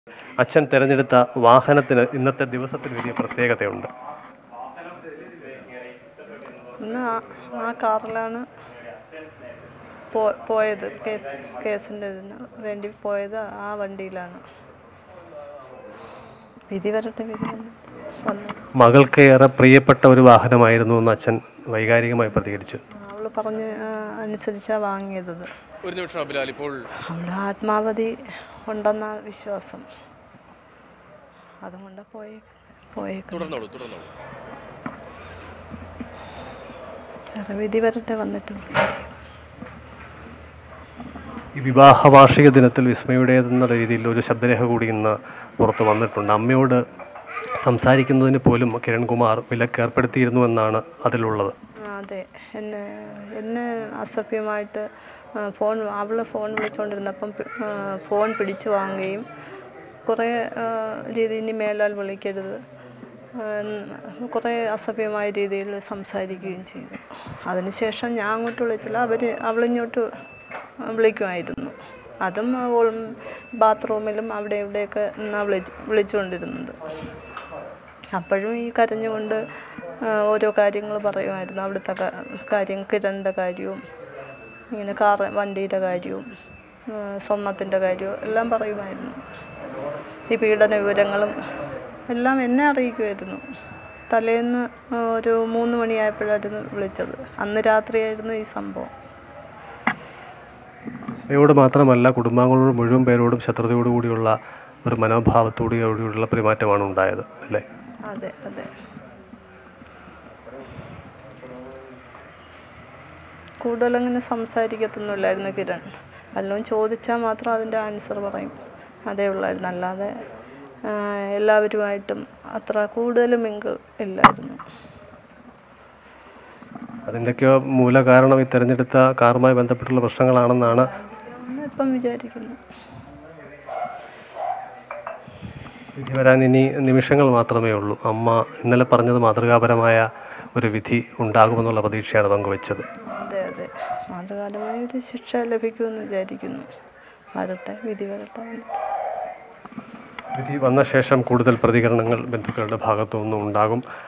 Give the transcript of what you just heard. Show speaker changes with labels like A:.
A: അച്ഛൻ തിരഞ്ഞെടുത്ത വാഹനത്തിന് ഇന്നത്തെ ദിവസത്തിൽ വലിയ പ്രത്യേകതയുണ്ട്
B: ഇന്ന് ആ ആ കാറിലാണ് പോ പോയത് കേസ് കേസിൻ്റെ ഇതിന് വേണ്ടി പോയത് ആ വണ്ടിയിലാണ് വിധി വരട്ടെ വിധി വന്നു വന്നു
A: മകൾക്ക് ഏറെ പ്രിയപ്പെട്ട ഒരു വാഹനമായിരുന്നു എന്ന് അച്ഛൻ വൈകാരികമായി പ്രതികരിച്ചു
B: അവൾ പറഞ്ഞ് ആ, അനുസരിച്ചാ വാങ്ങിയത്
C: ഒരു നിമിഷം അബിലാൽ ഇപ്പോൾ
B: അവളുടെ ആത്മാവധി ഉണ്ടെന്ന വിശ്വാസം അതുകൊണ്ട് പോയേ പോയേക്കുന്നത്
C: തുടർന്നോളൂ തുടർന്നോളൂ
B: വേറെ വിധി വരട്ടെ വന്നിട്ട്
A: ഈ വിവാഹ വാർഷിക ദിനത്തിൽ വിസ്മയുടേതെന്ന രീതിയിൽ ഒരു ശബ്ദരേഖ കൂടി ഇന്ന് പുറത്ത് വന്നിട്ടുണ്ട് അമ്മയോട് സംസാരിക്കുന്നതിന് പോലും കിരൺകുമാർ വിലക്ക് ഏർപ്പെടുത്തിയിരുന്നു എന്നാണ് അതിലുള്ളത്
B: ആ, അതെ എന്നെ എന്നെ അസഭ്യമായിട്ട് ആ, ഫോൺ അവൾ ഫോൺ വിളിച്ചുകൊണ്ടിരുന്നപ്പം പി- ആ, ഫോൺ പിടിച്ചു വാങ്ങുകയും കുറേ ആ, രീതി ഇനി മേലാൽ വിളിക്കരുത് ആ, എന്ന് കുറേ അസഭ്യമായ രീതിയിൽ സംസാരിക്കുകയും ചെയ്തു അതിനുശേഷം ഞാൻ അങ്ങോട്ട് വിളിച്ചില്ല അവർ അവളിങ്ങോട്ട് വിളിക്കുമായിരുന്നു അതും ഓളും ബാത്റൂമിലും അവിടെ ഇവിടെയൊക്കെ നിന്നാണ് വിളിച്ച് വിളിച്ചുകൊണ്ടിരുന്നത് അപ്പോഴും ഈ കരഞ്ഞുകൊണ്ട് ആ, ഓരോ കാര്യങ്ങൾ പറയുമായിരുന്നു അവിടുത്തെ ക- കാര്യം കിരണിൻ്റെ കാര്യവും ഇങ്ങനെ കാർ വണ്ടിയുടെ കാര്യവും ആ, സ്വർണത്തിൻ്റെ കാര്യവും എല്ലാം പറയുമായിരുന്നു ഈ പീഡന വിവരങ്ങളും എല്ലാം എന്നെ അറിയിക്കുമായിരുന്നു തലേന്ന് ആ, ഒരു മൂന്ന് മണിയായപ്പോഴായിരുന്നു വിളിച്ചത് അന്ന് രാത്രിയായിരുന്നു ഈ സംഭവം
A: വിസ്മയോട് മാത്രമല്ല കുടുംബാംഗങ്ങളോട് മുഴുവൻ പേരോടും ശത്രുതയോടു കൂടിയുള്ള ഒരു മനോഭാവത്തോടു കൂടിയുള്ള പെരുമാറ്റമാണ് ഉണ്ടായത് അല്ലേ
B: അതെ അതെ കൂടുതലങ്ങനെ സംസാരിക്കത്തൊന്നുമില്ലായിരുന്നു കിരൺ വല്ലതും ചോദിച്ചാൽ മാത്രം അതിൻ്റെ ആൻസർ പറയും അതേ ഉള്ളായിരുന്നു അല്ലാതെ ആ, എല്ലാവരുമായിട്ടും അത്ര കൂടുതൽ മിങ്കിൾ ഇല്ലായിരുന്നു
A: അതിൻ്റെയൊക്കെ മൂല കാരണം ഈ തെരഞ്ഞെടുത്ത കാറുമായി ബന്ധപ്പെട്ടുള്ള പ്രശ്നങ്ങളാണെന്നാണ്
B: എന്ന് ഇപ്പം വിചാരിക്കുന്നു
A: വിധി വരാൻ ഇനി നിമിഷങ്ങൾ മാത്രമേ ഉള്ളൂ അമ്മ ഇന്നലെ പറഞ്ഞത് മാതൃകാപരമായ ഒരു വിധി ഉണ്ടാകുമെന്നുള്ള പ്രതീക്ഷയാണ് പങ്കുവച്ചത്
B: അതെ അതെ മാതൃകാലമായ ഒരു ശിക്ഷ ലഭിക്കുമെന്ന് വിചാരിക്കുന്നു വരട്ടെ വിധി വരട്ടെ
A: വിധി വന്ന ശേഷം കൂടുതൽ പ്രതികരണങ്ങൾ ബന്ധുക്കളുടെ ഭാഗത്തു നിന്നും ഉണ്ടാകും